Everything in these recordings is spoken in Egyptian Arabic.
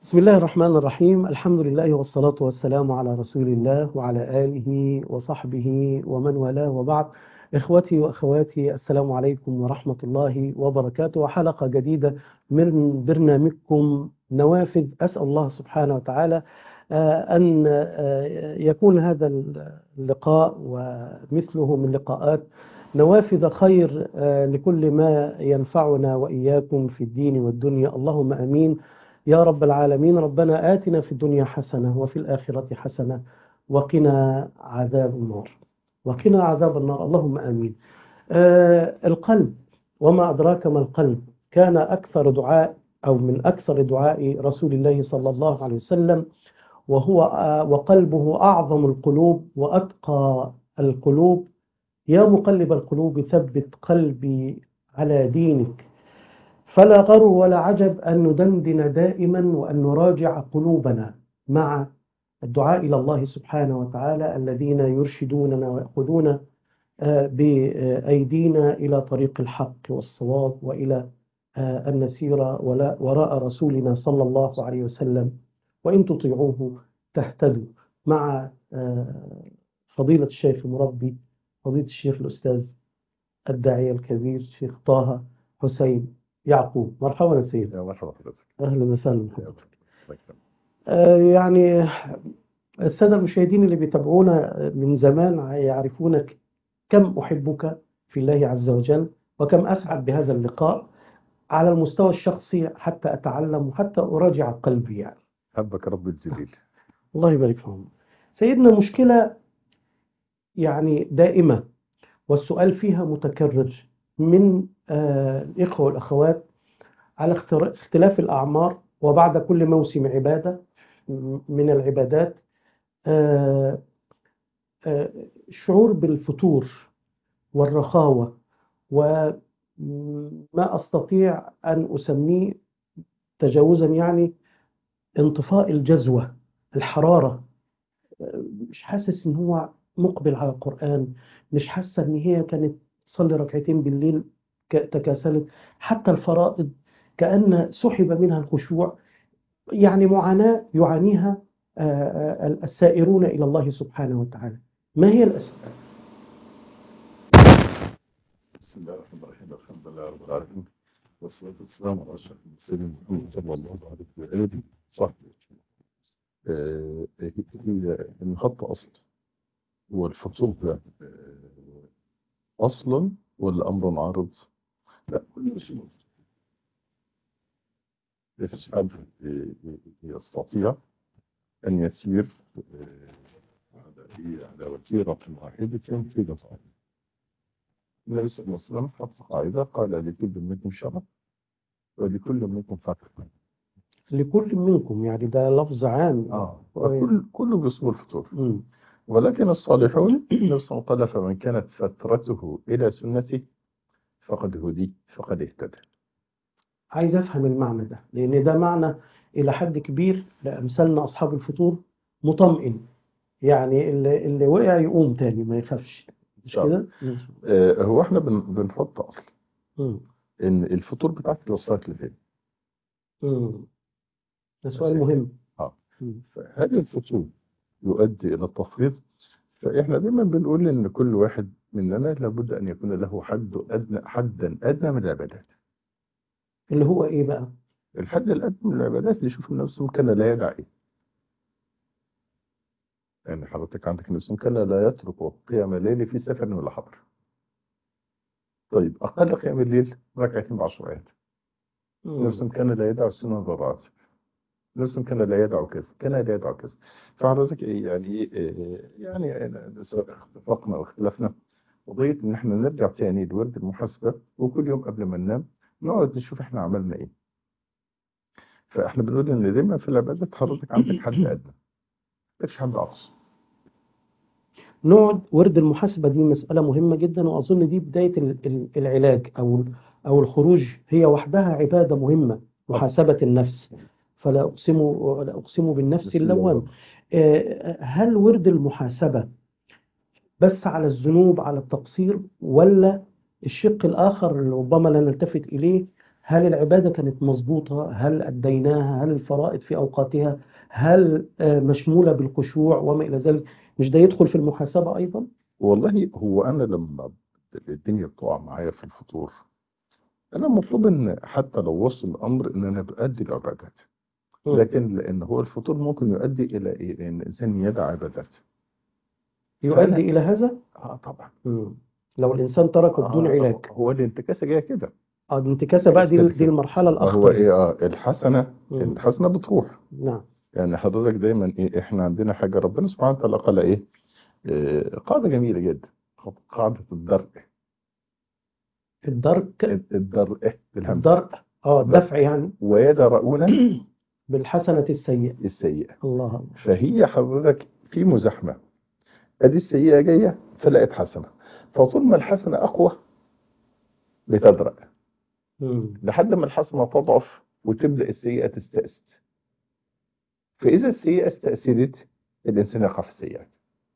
بسم الله الرحمن الرحيم الحمد لله والصلاة والسلام على رسول الله وعلى آله وصحبه ومن والاه وبعد إخوتي وأخواتي السلام عليكم ورحمة الله وبركاته وحلقة جديدة من برنامجكم نوافذ أسأل الله سبحانه وتعالى آه، أن آه، يكون هذا اللقاء ومثله من لقاءات نوافذ خير آه، لكل ما ينفعنا وإياكم في الدين والدنيا اللهم أمين يا رب العالمين ربنا آتنا في الدنيا حسنة وفي الآخرة حسنة وقنا عذاب النار وقنا عذاب النار اللهم آمين آه القلب وما أدراك ما القلب كان أكثر دعاء أو من أكثر دعاء رسول الله صلى الله عليه وسلم وهو آه وقلبه أعظم القلوب وأتقى القلوب يا مقلب القلوب ثبت قلبي على دينك فلا غر ولا عجب أن ندندن دائما وأن نراجع قلوبنا مع الدعاء إلى الله سبحانه وتعالى الذين يرشدوننا ويأخذون بأيدينا إلى طريق الحق والصواب وإلى أن نسير وراء رسولنا صلى الله عليه وسلم وإن تطيعوه تهتدوا مع فضيلة الشيخ المربي فضيلة الشيخ الأستاذ الداعية الكبير شيخ طه حسين يعقوب مرحبا يا سيدي يا مرحبا حضرتك أهلا وسهلا يا مرحبا. الله يكرمك. آه، يعني السادة المشاهدين اللي بيتابعونا من زمان يعرفون كم أحبك في الله عز وجل وكم أسعد بهذا اللقاء على المستوى الشخصي حتى أتعلم وحتى أراجع قلبي يعني حبك رب الجليل الله يبارك فيهم سيدنا مشكلة يعني دائمة والسؤال فيها متكرر من آه، الإخوة والأخوات على اختر- اختلاف الأعمار وبعد كل موسم عبادة من العبادات آه، آه، الشعور بالفتور والرخاوة وما أستطيع أن أسميه تجاوزا يعني انطفاء الجزوة الحرارة آه، مش حاسس إن هو مقبل على القرآن مش حاسة إن هي كانت تصلي ركعتين بالليل ك- تكاسلت حتى الفرائض كأن سحب منها الخشوع يعني معاناة يعانيها آه، آه، السائرون إلى الله سبحانه وتعالى ما هي الأسباب؟ بسم الله الرحمن الرحيم الحمد لله رب العالمين والصلاة والسلام على أشرف المرسلين محمد صلى الله عليه وآله وصحبه آه، هي الخط أصل هو الفتور ده آه، أصلا ولا أمر عارض؟ لا كل شيء مفيش حد آه، يستطيع أن يسير آه، على على وتيرة واحدة في دفعه النبي صلى الله عليه وسلم حط قاعدة قال لكل منكم شرف ولكل منكم فتح لكل منكم يعني ده لفظ عام اه وكل كله بيصيب الفطور مم. ولكن الصالحون النبي صلى الله عليه وسلم قال فمن كانت فترته إلى سنتي فقد هدي فقد اهتدى عايز أفهم المعنى ده لأن ده معنى إلى حد كبير لأمثالنا أصحاب الفطور مطمئن يعني اللي, اللي وقع يقوم تاني ما يخافش إن مش شاء الله كده؟ آه هو احنا بن بنحط أصل مم. إن الفطور بتاعك وصلت لفين مم. ده سؤال ماشي. مهم آه. مم. فهل الفطور يؤدي إلى التفريط فإحنا دايما بنقول إن كل واحد مننا لابد أن يكون له حد أدنى حدا أدنى من العبادات اللي هو إيه بقى؟ الحد الأدنى من العبادات اللي يشوف نفسه كان لا يدع إيه يعني حضرتك عندك نفسه كان لا يترك قيام الليل في سفر ولا حضر طيب أقل قيام الليل ركعتين بعشر آيات مم. نفسه كان لا يدع السنن الراتب نفسه كان لا يدع كذا كان لا يدع كذا فحضرتك إيه يعني إيه يعني اتفقنا واختلفنا قضية إن إحنا نرجع تاني لورد المحاسبة وكل يوم قبل ما ننام نقعد نشوف إحنا عملنا إيه فإحنا بنقول إن دايما في العبادات حضرتك عندك حد أدنى مفيش حد أقصى نقعد ورد المحاسبة دي مسألة مهمة جدا وأظن دي بداية ال- ال- العلاج أو أو الخروج هي وحدها عبادة مهمة محاسبة النفس فلا أقسم ولا أقسم بالنفس اللوام آه، هل ورد المحاسبة بس على الذنوب على التقصير ولا الشق الآخر اللي ربما لا نلتفت إليه هل العبادة كانت مظبوطة هل أديناها هل الفرائض في أوقاتها هل آه، مشمولة بالخشوع وما إلى ذلك مش ده يدخل في المحاسبة أيضا والله هو انا لما الدنيا بتقع معايا في الفطور انا المفروض ان حتى لو وصل الامر ان انا بأدي العبادات مم. لكن لان هو الفطور ممكن يؤدي الى إيه؟ ان الانسان يدع عبادات يؤدي فأنا- إلى هذا اه طبعا مم. لو الإنسان تركه بدون آه، علاج هو الانتكاسه جايه كده اه الانتكاسة بقى دي الانتكاسة. دي المرحلة ما هو الأخطر ايه اه الحسنه مم. الحسنه بتروح نعم يعني حضرتك دايما ايه احنا عندنا حاجه ربنا سبحانه وتعالى قال ايه آه، قاعده جميله جدا قاعده الدرء الدرك الدرء بالهمزه الدرء اه الدفع يعني ويدرؤون بالحسنة السيئة السيئه الله الله فهي حضرتك في مزاحمه ادي السيئه جايه فلقت حسنه فطول ما الحسنه اقوى بتدرأ مم. لحد ما الحسنه تضعف وتبدا السيئه تستأسد فاذا السيئه استأسدت الانسان يقع في السيئات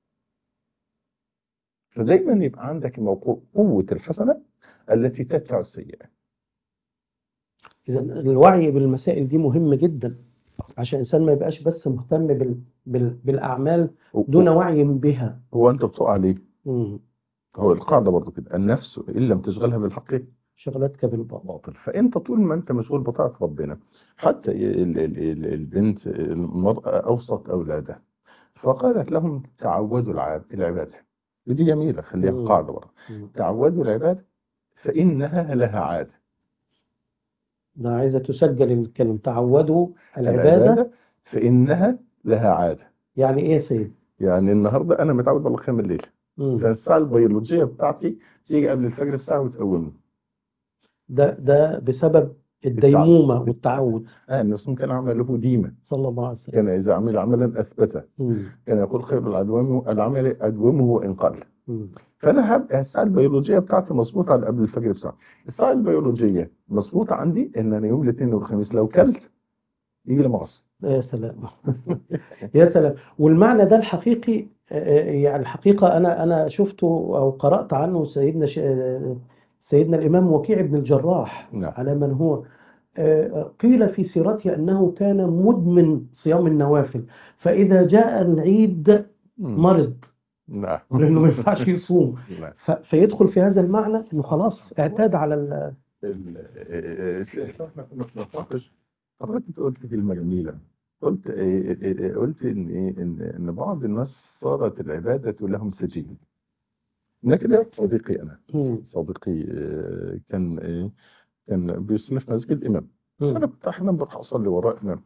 فدايما يبقى عندك موقع قوه الحسنه التي تدفع السيئه إذا الوعي بالمسائل دي مهم جدا عشان الإنسان ما يبقاش بس مهتم بال... بال... بالأعمال دون وعي بها هو انت بتقع ليه؟ مم. هو القاعده برضو كده النفس ان لم تشغلها بالحق شغلتك بالباطل باطل فانت طول ما انت مشغول بطاعه ربنا حتى ال- ال- ال- البنت المراه اوصت اولادها فقالت لهم تعودوا العاب- العباده ودي جميله خليها مم. قاعده برضه مم. تعودوا العباده فانها لها عاده ده عايزة تسجل الكلمة تعودوا العبادة فانها لها عاده يعني إيه يا سيد؟ يعني النهارده انا متعود على قيام الليل مم. فالساعه البيولوجيه بتاعتي تيجي قبل الفجر بساعه وتقومني ده ده بسبب الديمومة والتعود اه الناس كان عمله ديما صلى الله عليه وسلم كان اذا عمل عملا اثبته مم. كان يقول خير العدوان العمل أدومه وإن قل مم. فأنا هبقى الساعة البيولوجية بتاعتي مظبوطة على قبل الفجر بساعة الساعة البيولوجية مظبوطة عندي إن أنا يوم الاثنين والخميس لو كلت يجي لي مغص يا سلام يا سلام والمعنى ده الحقيقي آه، يعني الحقيقة أنا أنا شفته أو قرأت عنه سيدنا ش- آه، سيدنا الإمام وكيع بن الجراح نعم. على من هو آه، قيل في سيرته أنه كان مدمن صيام النوافل فإذا جاء العيد مرض نعم لأنه ما ينفعش يصوم نعم. ف- فيدخل في هذا المعنى أنه خلاص اعتاد على ال- ال- ال- ال- احنا كنا بنتناقش حضرتك انت قلت كلمة جميلة قلت إيه- إيه- قلت ان إيه؟ ان ان بعض الناس صارت العبادة لهم سجين لكن صديقي انا مم. صديقي آه، كان إيه؟ كان بيصلي في مسجد امام مم. فانا كنت احيانا بروح اصلي وراء امام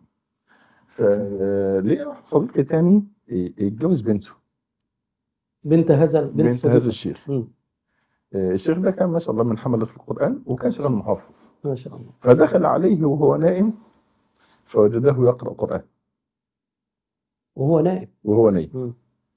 فليه واحد صديقي تاني إيه، اتجوز بنته بنت هذا بنت بنت صديقك. هذا الشيخ مم. آه، الشيخ ده كان ما شاء الله من حملة القرآن وكان شغال محافظ ما شاء الله فدخل عليه وهو نائم فوجده يقرأ قرآن وهو نائم وهو نايم مم.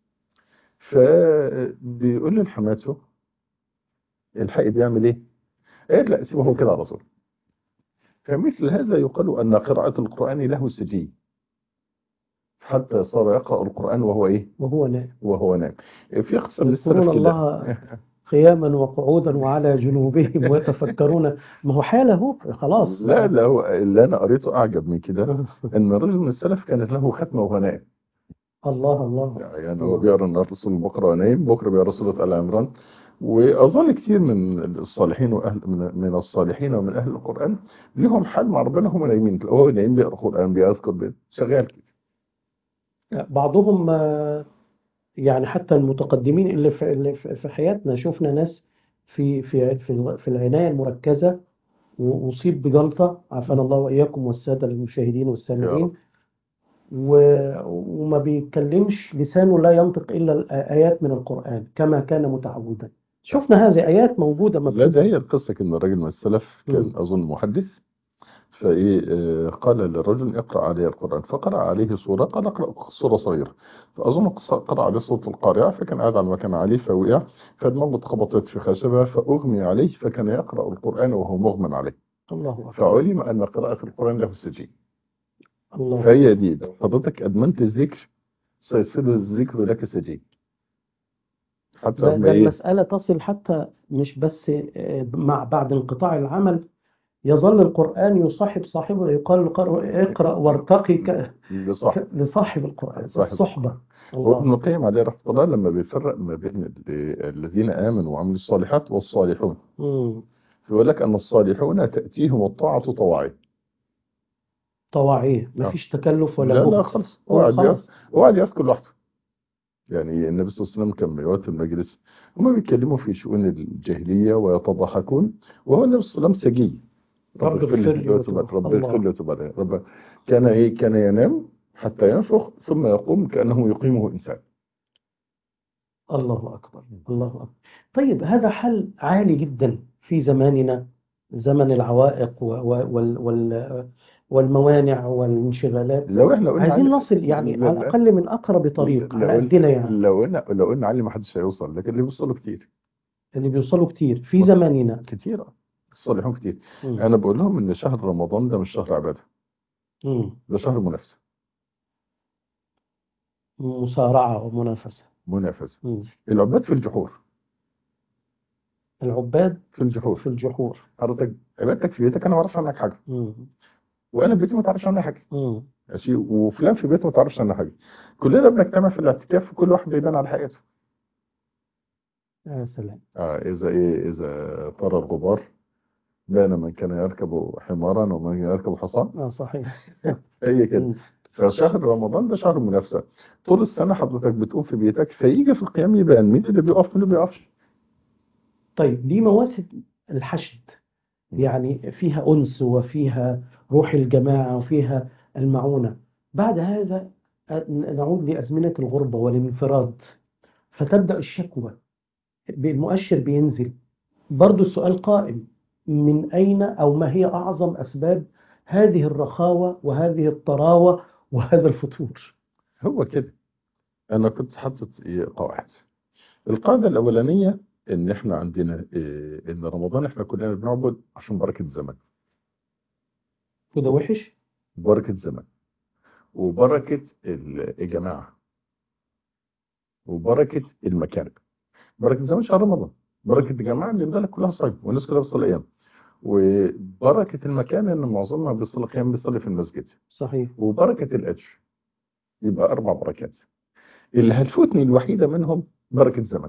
فبيقول لحماته الحقي بيعمل ايه؟ قالت لا سيبه هو كده على طول فمثل هذا يقال ان قراءة القرآن له سجين حتى صار يقرأ القرآن وهو ايه؟ وهو نائم وهو نائم في قصة من السلف يذكرون كده الله قياما وقعودا وعلى جنوبهم ويتفكرون ما هو حاله خلاص لا لا هو اللي انا قريته اعجب من كده ان رجل من السلف كانت له ختمه وهو نائم الله الله يعني هو بيقرا النهارده سوره البقره ونايم بكره بيقرا سوره ال عمران واظن كتير من الصالحين واهل من من الصالحين ومن اهل القران لهم حال مع ربنا هم نايمين هو نايم بيقرا قران بيذكر بي- شغال كده بعضهم آه، يعني حتى المتقدمين اللي في اللي في في حياتنا شفنا ناس في في في في العناية المركزة وأصيب بجلطة عافانا الله وإياكم والسادة المشاهدين يا والسامعين رب. و- وما بيتكلمش لسانه لا ينطق إلا الآيات من القرآن كما كان متعودا شفنا هذه آيات موجودة لا مكتوبة ده هي القصه كان الراجل من السلف كان مم. اظن محدث فايه آه، قال للرجل اقرا عليه القران فقرا عليه سوره قال اقرا سوره صغيره فاظن قص- قرا عليه صوت القارعه فكان قاعد على مكان عليه فوقع فدماغه اتخبطت في خشبه فاغمي عليه فكان يقرا القران وهو مغمى عليه الله أكبر فعلم ان قراءه القران له سجين الله فهي دي لو حضرتك ادمنت الذكر سيصير الذكر لك سجين حتى ده, هم ده ايه المسألة تصل حتى مش بس آه، مع بعد انقطاع العمل يظل القرآن يصاحب صاحبه يقال قر- اقرأ وارتقي ك- لصح لصاحب القرآن صاحب الصحبة وابن الله القيم عليه رحمه الله لما بيفرق ما بين ال- الذين امنوا وعملوا الصالحات والصالحون مم. يقول لك ان الصالحون تاتيهم الطاعه طواعيه طواعية ما آه. فيش تكلف ولا لا لا بخل. خلص هو هو قاعد خلاص. يس- هو قاعد يذكر لوحده يعني النبي صلى الله عليه وسلم كان بيقعد في المجلس هم بيتكلموا في شؤون الجاهليه ويتضحكون وهو النبي صلى الله عليه وسلم سجي رب اغفر لي وتب رب الله. اغفر لي وتب علي رب كان ايه كان ينام حتى ينفخ ثم يقوم كانه يقيمه انسان الله أكبر الله أكبر طيب هذا حل عالي جدا في زماننا زمن العوائق و- و- وال وال والموانع والانشغالات لو احنا قلنا عايزين علي- نصل يعني لا- على لا. الأقل من أقرب طريق لو على قلنا- قدنا يعني لو قلنا لو قلنا علي ما حدش هيوصل لكن اللي بيوصلوا كتير اللي بيوصلوا كتير في زماننا كتير الصالحون كتير مم. انا بقول لهم ان شهر رمضان ده مش شهر عباده مم. ده شهر منافسه مصارعة ومنافسة منافسه مم. العباد في الجحور العباد في الجحور في الجحور حضرتك عبادتك في بيتك انا ما اعرفش عنك حاجه مم. وانا في بيتي ما تعرفش عني حاجه مم. ماشي وفلان في بيته ما تعرفش عنه حاجه كلنا بنجتمع في الاعتكاف وكل واحد بيبان على حقيقته يا سلام آه اذا ايه اذا طار الغبار بان من كان يركب حمارا ومن يركب حصان اه صحيح هي كده مم. فشهر رمضان ده شهر منافسه طول السنه حضرتك بتقوم في بيتك فيجي في القيام يبان مين اللي بيقف مين اللي ما بيقفش طيب دي مواسم الحشد يعني فيها أنس وفيها روح الجماعة وفيها المعونة بعد هذا نعود لأزمنة الغربة والانفراد فتبدأ الشكوى المؤشر بينزل برضو السؤال قائم من أين أو ما هي أعظم أسباب هذه الرخاوة وهذه الطراوة وهذا الفتور هو كده انا كنت حاطط إيه قواعد القاعده الاولانيه ان احنا عندنا إيه ان رمضان احنا كلنا بنعبد عشان بركه الزمن وده وحش بركه زمن وبركه ال- الجماعه وبركه المكان بركه زمن شهر رمضان بركه الجماعه اللي البلد كلها صايمه والناس كلها بتصلي ايام وبركه المكان ان معظمنا بيصلي قيام بيصلي في المسجد صحيح وبركه الاجر يبقى اربع بركات اللي هتفوتني الوحيده منهم بركه زمن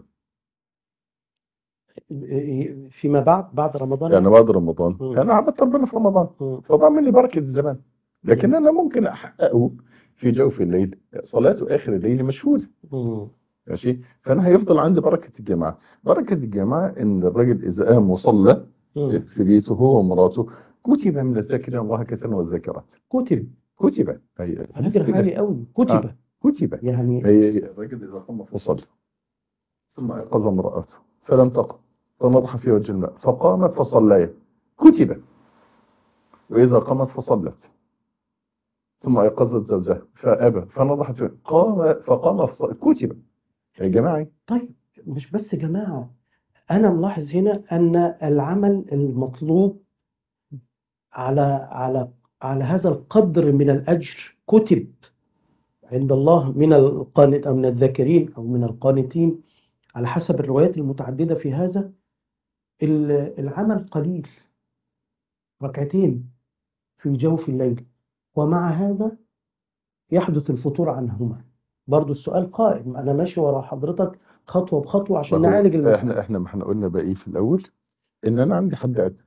فيما بعد بعد رمضان يعني بعد رمضان مم. انا عبدت ربنا في رمضان مم. فبعمل لي بركه الزمان لكن انا ممكن احققه في جوف الليل صلاته اخر الليل مشهوده مم. ماشي فانا هيفضل عندي بركه الجماعه بركه الجماعه ان الراجل اذا قام وصلى مم. في بيته هو ومراته كتب من الذاكرين الله كثيرا والذاكرات كتب كتب هي أجر عالي قوي كتب آه. كتب يعني هي الراجل اذا قام فصلى ثم ايقظ امراته فلم تقم فنضح في وجه الماء فقامت فصليت كتب واذا قامت فصلت ثم ايقظت زوجها فابى فنضحت في قام فقام فصلى كتب يا جماعه طيب مش بس جماعة أنا ملاحظ هنا أن العمل المطلوب على على على هذا القدر من الأجر كتب عند الله من القانت أو من الذاكرين أو من القانتين على حسب الروايات المتعددة في هذا ال- العمل قليل ركعتين في جوف الليل ومع هذا يحدث الفتور عنهما برضو السؤال قائم أنا ماشي ورا حضرتك خطوة بخطوة عشان ما هو نعالج المسألة احنا احنا ما احنا قلنا بقى ايه في الاول ان انا عندي حد ادنى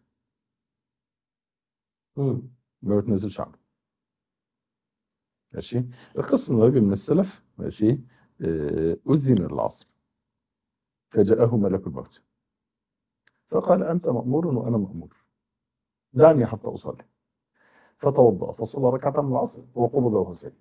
مم. ما بتنزلش عنه ماشي القصه ان راجل من السلف ماشي آه، اذن العصر فجاءه ملك الموت فقال انت مامور وانا مامور دعني حتى اصلي فتوضا فصلى ركعه من العصر وقبض وهو ساجد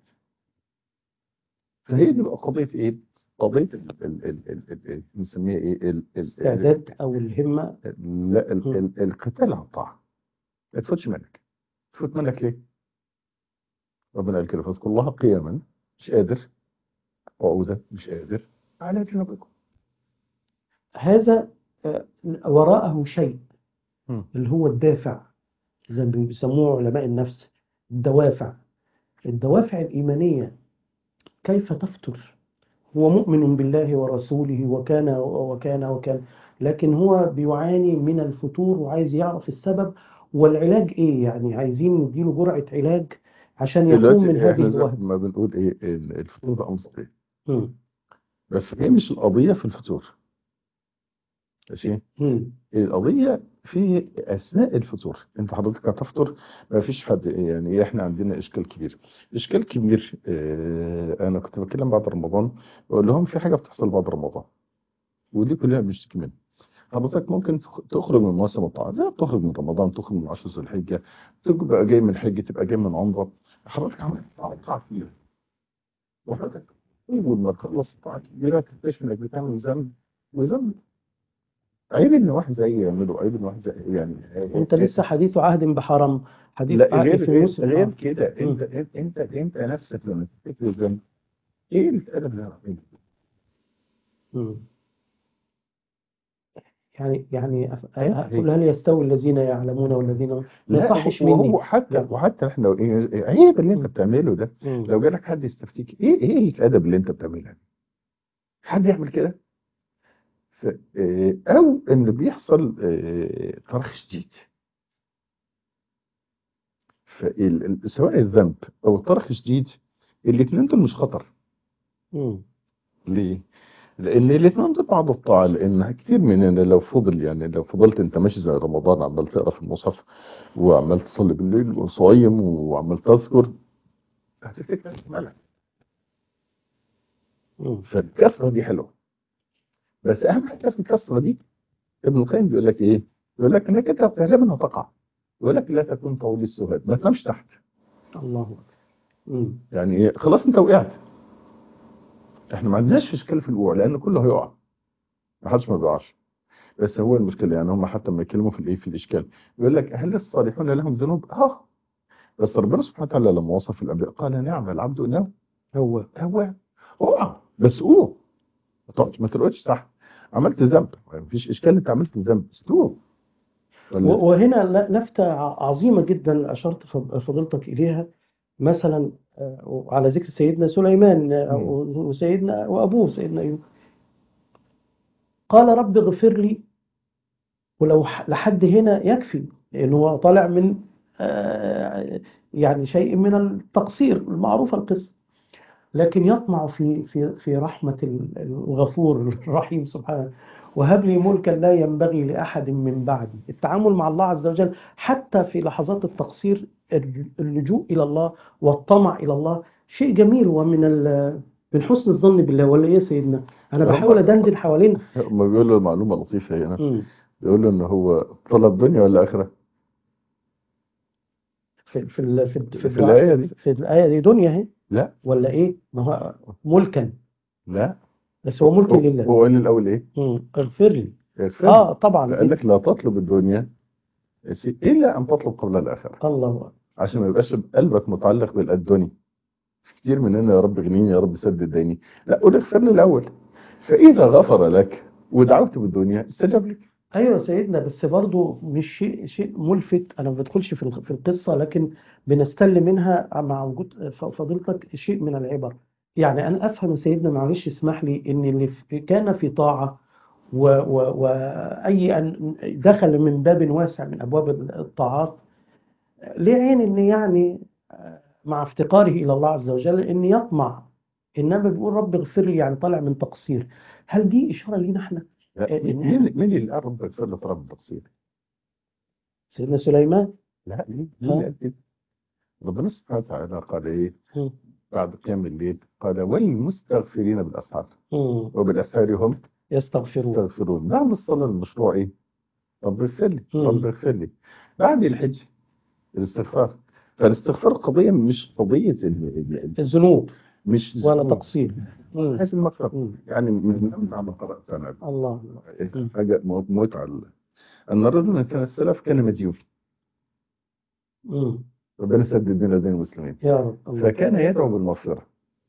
فهي دي بقى قضيه ايه؟ قضيه ال ال ال ال ال ال نسميها ايه؟ ال ال ال استعداد أو الهمة لا ال ال القتال على الطاعه ما تفوتش منك تفوت منك ليه؟ ربنا قال كده فاذكروا الله قياما مش قادر قعودا مش قادر على جنوبكم هذا آه، وراءه شيء مم. اللي هو الدافع زي ما بيسموه علماء النفس الدوافع الدوافع الإيمانية كيف تفتر هو مؤمن بالله ورسوله وكان وكان وكان لكن هو بيعاني من الفتور وعايز يعرف السبب والعلاج ايه يعني عايزين نديله جرعة علاج عشان يقوم دلوقتي من هذه احنا زي الوهمة ما بنقول ايه ال- الفطور ده امر طبيعي مم. بس هي مش القضيه في الفطور ماشي مم. القضيه في اثناء الفطور انت حضرتك هتفطر ما فيش حد يعني احنا عندنا اشكال كبير اشكال كبير اه انا كنت بتكلم بعد رمضان بقول لهم في حاجه بتحصل بعد رمضان ودي كلنا بنشتكي منها حضرتك ممكن تخ- تخرج من مواسم الطاعات زي ما بتخرج من رمضان تخرج من عشر ذي الحجه تبقى جاي من حجه تبقى جاي من عمره حضرتك عملت طاعه كبيره وحضرتك اول ما تخلص الطاعه الكبيره تكتشف انك بتعمل ذنب وذنب عيب ان واحد زي يعمله عيب ان واحد زي يعني انت لسه حديث عهد بحرم حديث لا عهد غير في غير, موسم غير آه. كده مم. انت انت انت, انت نفسك لما تفتكر الذنب ايه الادب اللي هنعمله؟ مم. يعني يعني أف- هي- قل هل يستوي الذين يعلمون والذين ما لا يصحش وهو مني حتى يعني. وحتى احنا إيه- عيب اللي انت مم. بتعمله ده مم. لو جالك حد يستفتيك ايه ايه الادب اللي انت بتعملها دي؟ حد يعمل كده ف... آه، او ان بيحصل آه، تراخي شديد فال... ال- سواء الذنب او التراخي شديد الاثنين دول مش خطر مم. ليه؟ لان الاثنين دول بعض الطاعه لان كتير مننا لو فضل يعني لو فضلت انت ماشي زي رمضان عمال تقرا في المصحف وعمال تصلي بالليل وصايم وعمال تذكر هتفتكر نفسك مالك مم. فالكثره دي حلوه بس اهم حاجه في الكثره دي ابن القيم بيقول لك ايه؟ بيقول لك انك انت غالبا هتقع يقول لك لا تكون طويل السهاد ما تنامش تحت الله أكبر مم. يعني ايه خلاص انت وقعت احنا ما عندناش اشكال في الوقوع لان كله هيقع ما حدش ما بيقعش بس هو المشكله يعني هم حتى لما يتكلموا في الايه في الاشكال يقول لك هل الصالحون لهم ذنوب؟ اه بس ربنا سبحانه وتعالى لما وصف الانبياء قال نعم العبد انه هو هو اوعى بس قوم ما تقعدش ما ترقدش تحت عملت ذنب ما فيش اشكال انت عملت ذنب استوب ولا و- وهنا ل- لفتة ع- عظيمة جدا أشرت فض- فضيلتك إليها مثلا آه، على ذكر سيدنا سليمان آه، مم. و- وسيدنا وأبوه سيدنا أيوب قال رب اغفر لي ولو ح- لحد هنا يكفي لأنه هو طالع من آه، يعني شيء من التقصير المعروفة القصة لكن يطمع في في في رحمة ال- الغفور الرحيم سبحانه وهب لي ملكا لا ينبغي لأحد من بعدي التعامل مع الله عز وجل حتى في لحظات التقصير اللجوء إلى الله والطمع إلى الله شيء جميل ومن ال- من حسن الظن بالله ولا إيه يا سيدنا أنا هم- بحاول أدندن حوالين هم بيقولوا معلومه لطيفه هنا مم. بيقولوا ان هو طلب دنيا ولا اخره في في ال- في ال- في الدعاء- الآية دي؟ في الآية دي دنيا اهي لا ولا إيه ما هو ملكا لا بس هو ملك لله هو قال الاول ايه؟ مم. اغفر لي اغفر اه طبعا قال لك لا تطلب الدنيا الا ان تطلب قبل الاخره الله أكبر. عشان ما يبقاش قلبك متعلق بالدنيا كتير مننا يا رب اغنيني يا رب سدد ديني لا قول اغفر لي الاول فاذا غفر لك ودعوت بالدنيا استجاب لك ايوه يا سيدنا بس برضو مش شيء شيء ملفت انا ما بدخلش في الق- في القصه لكن بنستل منها مع وجود ف- فضيلتك شيء من العبر يعني انا افهم يا سيدنا معلش اسمح لي ان اللي في- كان في طاعه و- و- واي ان دخل من باب واسع من ابواب الطاعات ليه عين ان يعني مع افتقاره الى الله عز وجل ان يطمع انما بيقول رب اغفر لي يعني طالع من تقصير هل دي اشاره لينا احنا لا، إيه، مين مين اللي قال رب اغفر لي طلب التقصير؟ سيدنا سليمان لا مين مين ها؟ اللي قال كده؟ ربنا سبحانه وتعالى قال ايه؟ مم. بعد قيام الليل قال والمستغفرين بالاسحار مم. وبالاسحار هم يستغفرون يستغفرون بعد الصلاه المشروع ايه؟ رب اغفر لي مم. رب اغفر لي بعد الحج الاستغفار فالاستغفار قضيه مش قضيه ال- ال- الذنوب مش ولا ذنوب. تقصير مم. حاسس المغفره مم. يعني من أمتع ما قرات انا الله مم. حاجه م- متعه ان رجلا كان السلف كان مديون مم. ربنا سدد لنا دين المسلمين يا رب الله فكان يدعو بالمغفره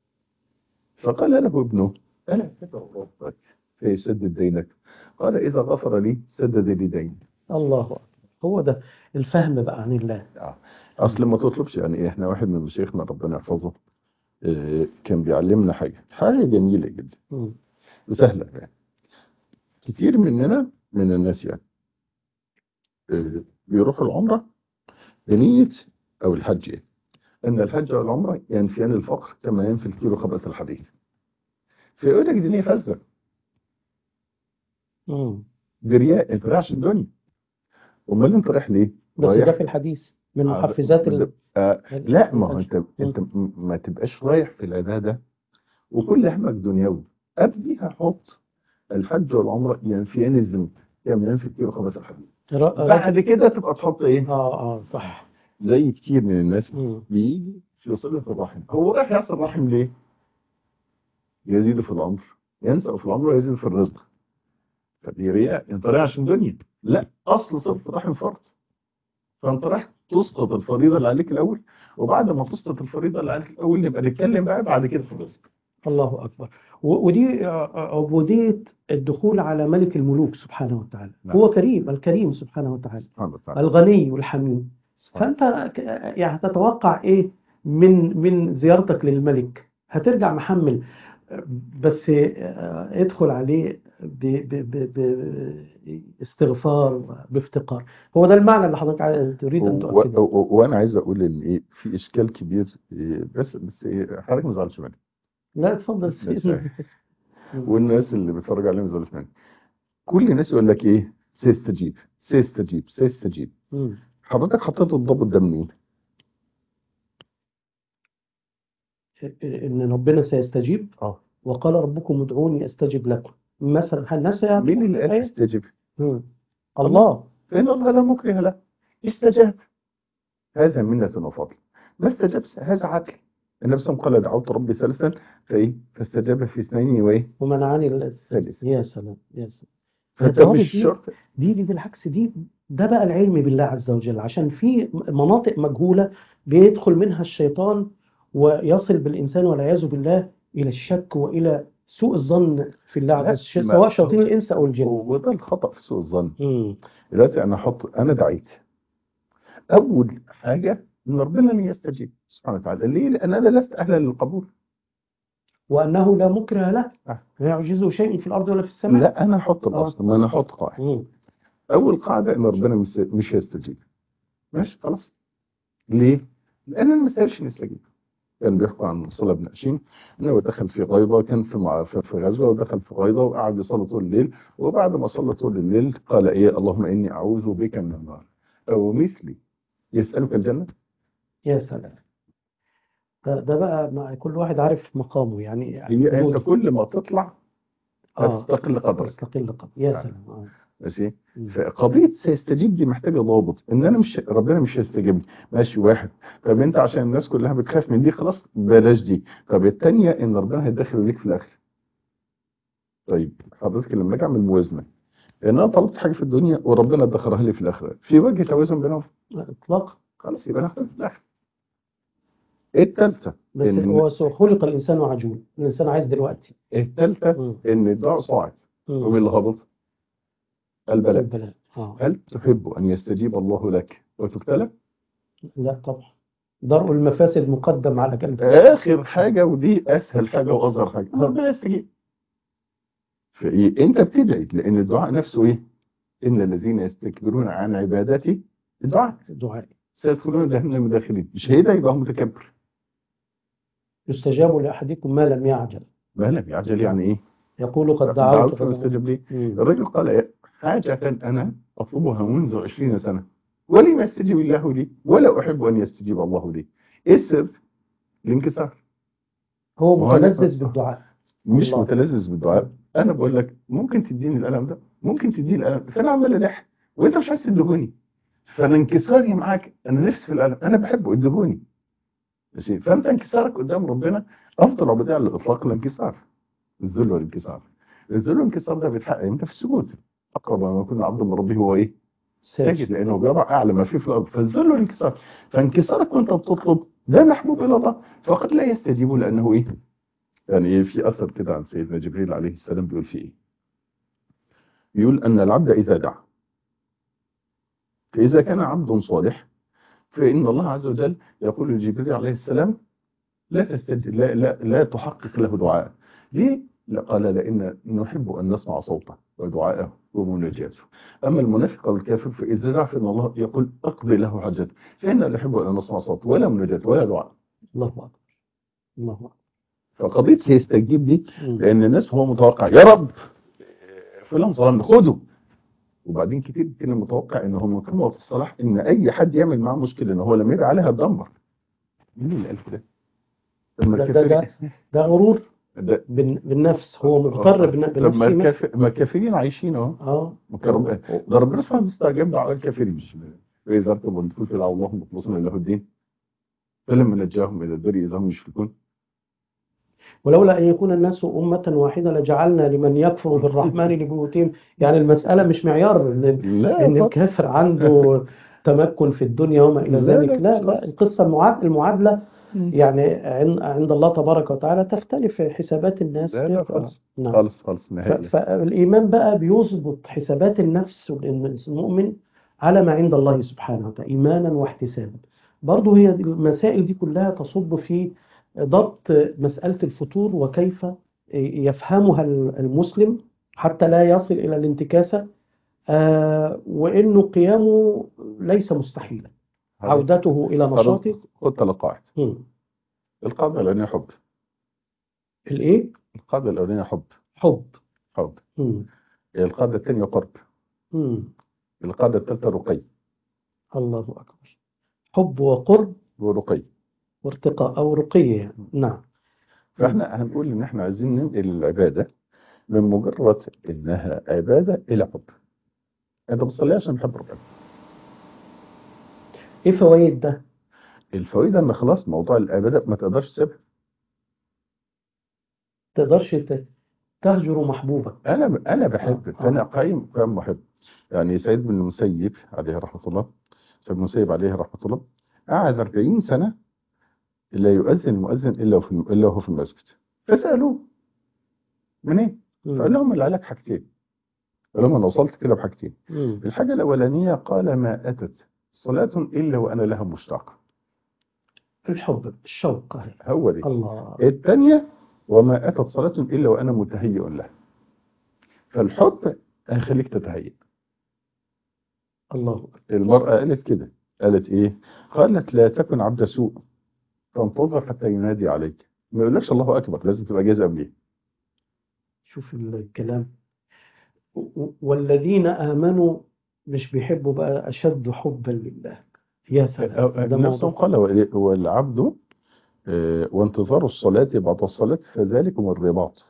فقال له ابنه الا تدعو ربك فيسدد دينك قال اذا غفر لي سدد لي ديني الله أكبر. هو ده الفهم بقى عن الله آه. اصل ما تطلبش يعني إيه، احنا واحد من مشايخنا ربنا يحفظه آه، كان بيعلمنا حاجه حاجه جميله جدا مم. وسهله يعني كتير مننا من الناس يعني آه، بيروحوا العمره بنية أو الحج إيه؟ أن الحج والعمرة ينفيان الفقر كما ينفي الكيلو خبث الحديد فيقول لك دي نية فاسدة مم. برياء أنت رايح الدنيا أمال أنت رايح ليه؟ بس رايح ده في الحديث من محفزات ال... آه لا ما هو الحج. أنت أنت م- ما تبقاش رايح في العبادة وكل همك دنيوي قبليها حط الحج والعمرة ينفيان الذنب كما ينفي الكيلو خبث الحديد را- بعد كده تبقى تحط إيه؟ اه اه صح زي كتير من الناس مم. بيجي في صلة الرحم هو رايح يصل الرحم ليه؟ يزيد في العمر ينسى في العمر ويزيد في الرزق فدي رياء انت رايح عشان دنيا لا اصل صلة الرحم فرض فانت رايح تسقط الفريضة اللي عليك الاول وبعد ما تسقط الفريضة اللي عليك الاول نبقى نتكلم بقى بعد كده في الرزق الله أكبر و- ودي آه، عبودية الدخول على ملك الملوك سبحانه وتعالى نعم. هو كريم الكريم سبحانه وتعالى سبحانه وتعالى الغني والحميد سبحانه. فأنت ك- يعني تتوقع إيه من من زيارتك للملك هترجع محمل بس آه، ادخل عليه ب- ب- ب- باستغفار بافتقار هو ده المعنى اللي حضرتك عايز- تريد أن و- تؤكده و- و- وانا عايز اقول ان ايه في اشكال كبير إيه بس بس إيه حضرتك ما تزعلش مني لا اتفضل بس سيدنا. والناس اللي بيتفرج عليهم ما يزعلوش مني كل الناس يقول لك ايه سيستجيب سيستجيب سيستجيب مم. حضرتك حطيت الضابط ده منين؟ ان ربنا سيستجيب اه وقال ربكم ادعوني استجب لكم مثلا الناس يعني مين اللي قال أيوة. استجب؟ مم. الله فإن الله لا مكره له استجاب هذا منة وفضل ما استجابش هذا عدل النبي صلى الله عليه وسلم قال دعوت ربي ثلاثا فايه فاستجاب في اثنين وايه ومنعني ال- الثالث يا سلام يا سلام فانت الضوابط مش دي- شرط دي دي بالعكس دي ده بقى العلم بالله عز وجل عشان في مناطق مجهولة بيدخل منها الشيطان ويصل بالإنسان والعياذ بالله إلى الشك وإلى سوء الظن في الله عز لا، وجل ما- سواء شياطين الإنس أو الجن وده الخطأ في سوء الظن مم. دلوقتي انا احط انا دعيت اول حاجه ان ربنا لن يستجيب سبحانه وتعالى ليه؟ لان انا لست اهلا للقبول وأنه لا مكره له آه. لا يعجزه شيء في الأرض ولا في السماء لا انا احط الاصل ما انا احط قاعده مم. اول قاعده ان ربنا مش مش هيستجيب ماشي خلاص ليه لان انا ما استاهلش نستجيب كان بيحكوا عن صلى بن هشيم انه دخل في غيظه كان في مع- في في غزوه ودخل في غيظه وقعد يصلي طول الليل وبعد ما صلى طول الليل قال ايه اللهم اني اعوذ بك من النار او مثلي يسالك الجنه يا سلام ده, ده بقى ما كل واحد عارف مقامه يعني هي انت حدوده. كل ما تطلع آه. هتستقل قدرك تستقل قدر يا آه. سلام آه. ماشي مم. فقضيه سيستجيب دي محتاجه ضابط ان انا مش ربنا مش هيستجيب لي ماشي واحد طب انت عشان الناس كلها بتخاف من دي خلاص بلاش دي طب الثانيه ان ربنا هيدخل ليك في الاخر طيب حضرتك لما اجي اعمل موازنه ان انا طلبت حاجه في الدنيا وربنا ادخرها لي في الاخره في وجه توازن بينهم اطلاقا خلاص يبقى ناخد في الاخر الثالثه بس إن- هو سو- خلق الانسان عجول الانسان عايز دلوقتي الثالثه مم. ان الدعاء صاعد مم. ومن اللي هبط البلاء البلاء اه هل تحب ان يستجيب الله لك وتبتلى لا طبعا درء المفاسد مقدم على جلب اخر حاجه ودي اسهل حاجه واصغر حاجه ربنا يستجيب فايه انت بتدعي لان الدعاء نفسه ايه ان الذين يستكبرون عن عبادتي الدعاء دعاء سيدخلون جهنم داخلين مش هيدعي يبقى هو متكبر يستجاب لاحدكم ما لم يعجل ما لم يعجل يعني ايه يقول قد دعوت دعوت فاستجاب. فاستجب لي مم. الرجل قال إيه؟ حاجة انا اطلبها منذ عشرين سنه ولم يستجب الله لي ولا احب ان يستجيب الله لي ايه السر الانكسار هو ما هو أنا- متلذذ بالدعاء مش الله. متلذذ بالدعاء انا بقول لك ممكن تديني الالم ده ممكن تديني الالم فانا عمال الح وانت مش عايز تدهوني فانا انكساري معاك انا نفسي في الالم انا بحبه ادهوني ماشي فانت انكسارك قدام ربنا افضل عبوديه على الاطلاق الانكسار الذل والانكسار الذل والانكسار ده بيتحقق امتى في السجود اقرب ما يكون العبد من ربه هو ايه؟ ساجد لانه بيضع اعلى ما فيه في الارض فالذل والانكسار فانكسارك وانت بتطلب ده محبوب الى الله فقد لا يستجيب لانه ايه؟ يعني ايه في اثر كده عن سيدنا جبريل عليه السلام بيقول فيه ايه؟ بيقول ان العبد اذا دعا فاذا كان عبد صالح فان الله عز وجل يقول لجبريل عليه السلام لا تستجب لا لا لا تحقق له دعاء ليه؟ لا قال لأن نحب أن نسمع صوته ودعاءه ومناجاته أما المنافق والكافر فإذا دعا فإن الله يقول أقضي له حاجته فإنا لا نحب أن نسمع صوته ولا مناجاته ولا دعاء الله أكبر الله أكبر فقضية يستجيب دي مم. لأن الناس هو متوقع يا رب فلان ظلمنا خده وبعدين كتير كان متوقع ان هو من قمة الصلاح ان اي حد يعمل معاه مشكله ان هو لما يدعي عليها تدمر مين اللي قال كده؟ لما ده, ده, ده, الكافرين ده غرور ده بال- بالنفس هو مغتر بالن- طب ما بنفسه مثلا. الكاف- ما الكافرين عايشين اهو اه ما كان رب- ده ربنا سبحانه مستجاب دعاء الكافرين مش واذا ارتبوا النفوس دعوا الله مخلصين له الدين فلما نجاهم الى البر اذا هم يشركون ولولا أن يكون الناس أمة واحدة لجعلنا لمن يكفر بالرحمن لبيوتهم يعني المسألة مش معيار إن, لا إن خالص. الكافر عنده تمكن في الدنيا وما إلى لا، ذلك لا، لا لا خالص. القصة المعاد المعادلة يعني عن- عند الله تبارك وتعالى تختلف حسابات الناس لا لا ف- خالص نعم خالص خالص ف- نهائي فالإيمان بقى بيظبط حسابات النفس والمؤمن على ما عند الله سبحانه وتعالى إيمانا واحتسابا برضه هي دي- المسائل دي كلها تصب في ضبط مسألة الفتور وكيف يفهمها المسلم حتى لا يصل إلى الانتكاسة آه، وإنه قيامه ليس مستحيلا عودته إلى نشاطه خد ثلاث قواعد مم. القاعده الاولانيه حب الإيه؟ القاعده الاولانيه حب حب حب مم. القاعده الثانيه قرب مم. القاعده الثالثه رقي الله أكبر حب وقرب ورقي وارتقاء أو رقي يعني نعم فاحنا هنقول ان احنا عايزين ننقل العباده من مجرد انها عباده الى حب انت بتصلي عشان بحب ربنا إيه فوائد ده؟ الفوائد ان خلاص موضوع العباده ما تقدرش تسيبها تقدرش ت- تهجر محبوبك انا انا بحب آه. فانا قايم قايم محب يعني سيد بن المسيب عليه رحمه الله سيد بن المسيب عليه رحمه الله قعد 40 سنه لا يؤذن المؤذن الا في الا وهو في المسجد فسالوه منين؟ مم. فقال لهم العلاج حاجتين قال لهم انا وصلت كده بحاجتين مم. الحاجه الاولانيه قال ما اتت صلاه الا وانا لها مشتاق الحب الشوق هو دي الله الثانيه وما اتت صلاه الا وانا متهيئ لها فالحب هيخليك تتهيئ الله أكبر. المرأة قالت كده قالت ايه قالت لا تكن عبد سوء تنتظر حتى ينادي عليك ما يقولكش الله اكبر لازم تبقى جاهز قبليه شوف الكلام و- والذين آمنوا مش بيحبوا بقى أشد حبا لله يا سلام ده نفسه موضوع قال وال- والعبد آه، وانتظار الصلاة بعد الصلاة فذلكم الرباط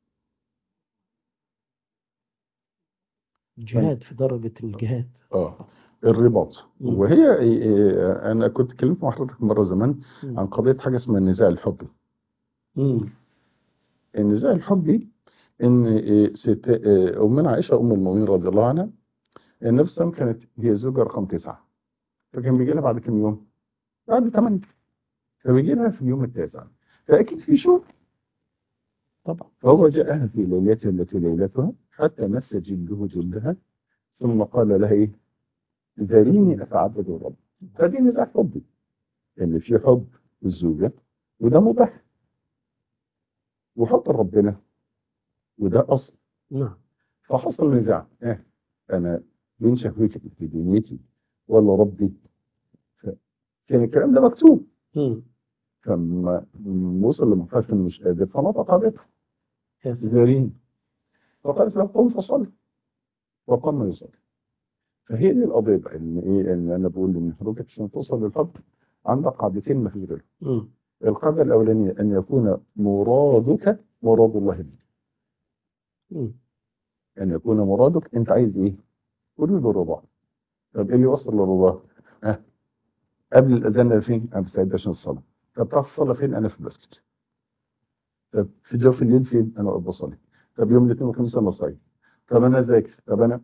جهاد في درجة الجهاد اه الرباط مم. وهي آه، انا كنت اتكلمت مع حضرتك مرة زمان مم. عن قضية حاجة اسمها النزاع الحبي مم. النزاع الحبي ان آه، ست آه، امنا عائشة ام المؤمنين رضي الله عنها النبي صلى الله عليه وسلم كانت هي الزوجة رقم تسعة فكان بيجي لها بعد كم يوم؟ بعد ثمانية فبيجي لها في اليوم التاسع فأكيد في شغل طبعا فهو جاءها في ليلتها التي ليلتها حتى مس جلده جلدها ثم قال لها إيه؟ ذريني أتعبد الرب فدي نزاع حبي إن في حب الزوجة وده مباح وحب ربنا وده أصل نعم فحصل نزاع إيه أنا بين شهوتي في دنيتي ولا ربي ف- كان الكلام ده مكتوب مم. فلما وصل لمرحلة انه مش قادر فنطق بيته يا سلام ذرين فقالت له قم فصلي وقام يصلي فهي دي القضية بقى ان ايه ان انا بقول ان حضرتك عشان توصل للحب عندك قاعدتين ما فيش غيرهم مم. القاعدة الأولانية أن يكون مرادك مراد الله منك مم. أن يكون مرادك أنت عايز إيه؟ أريد الرضا طب إيه اللي يوصل للرضا؟ ها قبل الأذان أنا فين؟ أنا بستعد عشان الصلاة طب تعرف الصلاة فين؟ أنا في المسجد طب في جوف الليل فين؟ أنا واقف بصلي طب يوم الاثنين والخميس أنا صايم طب أنا ذاكر طب أنا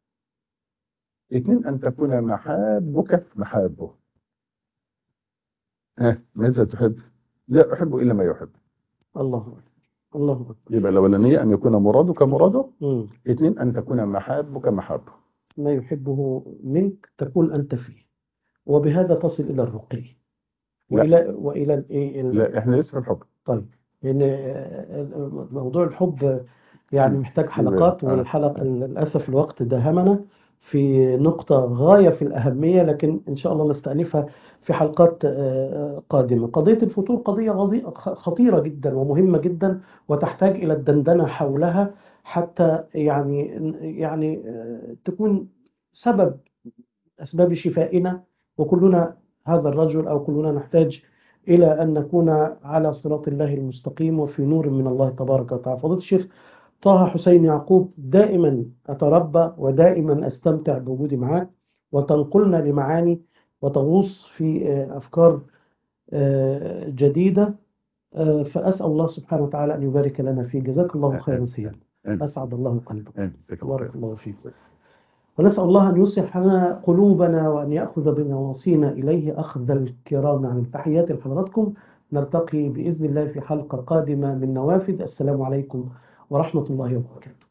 اثنين أن تكون محابك محابه ها ماذا تحب؟ لا أحب إلا ما يحب الله أكبر الله أكبر يبقى الأولانية أن يكون مرادك مراده مم. اثنين أن تكون محابك محابه ما يحبه منك تكون أنت فيه وبهذا تصل إلى الرقي لا. وإلى وإلى الإيه ال- لا إحنا لسه في الحب طيب لأن آه، موضوع الحب يعني محتاج حلقات آه. والحلقة للأسف الوقت داهمنا في نقطة غاية في الأهمية لكن إن شاء الله نستأنفها في حلقات آه، قادمة قضية الفتور قضية غضي- خطيرة جدا ومهمة جدا وتحتاج إلى الدندنة حولها حتى يعني يعني آه، تكون سبب أسباب شفائنا وكلنا هذا الرجل أو كلنا نحتاج إلى أن نكون على صراط الله المستقيم وفي نور من الله تبارك وتعالى فضيلة الشيخ طه حسين يعقوب دائما أتربى ودائما أستمتع بوجودي معك وتنقلنا لمعاني وتغوص في آه، أفكار آه، جديدة آه، فأسأل الله سبحانه وتعالى أن يبارك لنا فيه جزاك الله خيرا سيدي آمين. أسعد الله قلبك آمين. جزاك الله بارك خير. الله فيك ونسأل الله أن يصلح لنا قلوبنا وأن يأخذ بنواصينا إليه أخذ الكرام عن تحياتي لحضراتكم نلتقي بإذن الله في حلقة قادمة من نوافذ السلام عليكم ورحمة الله وبركاته